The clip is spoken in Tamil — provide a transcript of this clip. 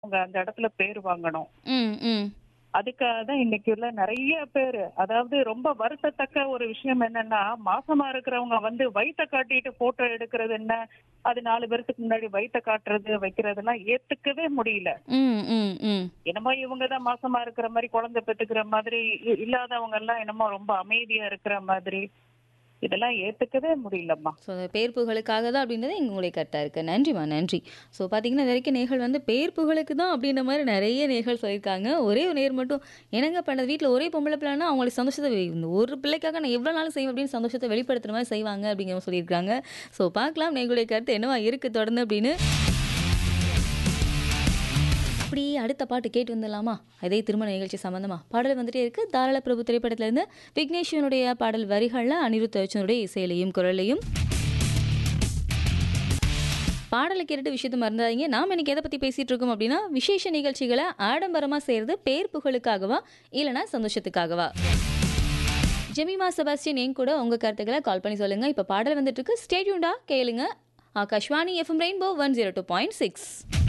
அவங்க அந்த இடத்துல பேர் வாங்கணும் ம் ம் அதுக்காக தான் இன்னைக்கு உள்ள நிறைய பேரு அதாவது ரொம்ப வருத்தத்தக்க ஒரு விஷயம் என்னன்னா மாசமா இருக்கிறவங்க வந்து வயித்தை காட்டிட்டு போட்டோ எடுக்கிறது என்ன அது நாலு பேர்த்துக்கு முன்னாடி வயித்தை காட்டுறது வைக்கிறதெல்லாம் ஏத்துக்கவே முடியல ம் ம் ம் என்னமோ இவங்க தான் மாசமா இருக்கிற மாதிரி குழந்தை பெத்துக்கிற மாதிரி இ- இல்லாதவங்க எல்லாம் என்னமோ ரொம்ப அமைதியா இருக்கிற மாதிரி இதெல்லாம் ஏத்துக்கவே முடியலம்மா ஸோ பேர் புகழுக்காக தான் அப்படின்றது எங்களுடைய கரெக்டாக இருக்குது நன்றிம்மா நன்றி ஸோ பார்த்தீங்கன்னா இது வரைக்கும் நேர்கள் வந்து பேர் புகழுக்கு தான் அப்படின்ற மாதிரி நிறைய நேர்கள் சொல்லியிருக்காங்க ஒரே ஒரு நேர் மட்டும் என்னங்க பண்ணது வீட்டில் ஒரே பொம்பளை பிள்ளைனா அவங்களுக்கு சந்தோஷத்தை வெ- இந்த ஒரு பிள்ளைக்காக நான் எவ்வளோ நாள் செய்வேன் அப்படின்னு சந்தோஷத்தை வெளிப்படுத்துகிற மாதிரி செய்வாங்க அப்படிங்கிற மாதிரி சொல்லியிருக்காங்க ஸோ பார்க்கலாம் எங்களுடைய கருத்து என்னவா இருக்குது தொடர்ந்து அப்படின்னு அப்படி அடுத்த பாட்டு கேட்டு வந்துடலாமா அதே திருமண நிகழ்ச்சி சம்பந்தமா பாடல் வந்துட்டே இருக்கு தாராள பிரபு திரைப்படத்திலிருந்து விக்னேஸ்வனுடைய பாடல் வரிகளில் அனிருத் அர்ஜுனுடைய இசையிலையும் குரலையும் பாடலை கேட்டுட்டு விஷயத்த மறந்தாதீங்க நாம் இன்னைக்கு எதை பற்றி பேசிகிட்டு இருக்கோம் அப்படின்னா விசேஷ நிகழ்ச்சிகளை ஆடம்பரமாக செய்கிறது பேர் புகழுக்காகவா இல்லைனா சந்தோஷத்துக்காகவா ஜெமிமா செபாஸ்டியன் என் கூட உங்கள் கருத்துக்களை கால் பண்ணி சொல்லுங்கள் இப்போ பாடல் வந்துட்டு இருக்கு ஸ்டேட்யூண்டா கேளுங்க Akashvani FM rainbow one zero two point six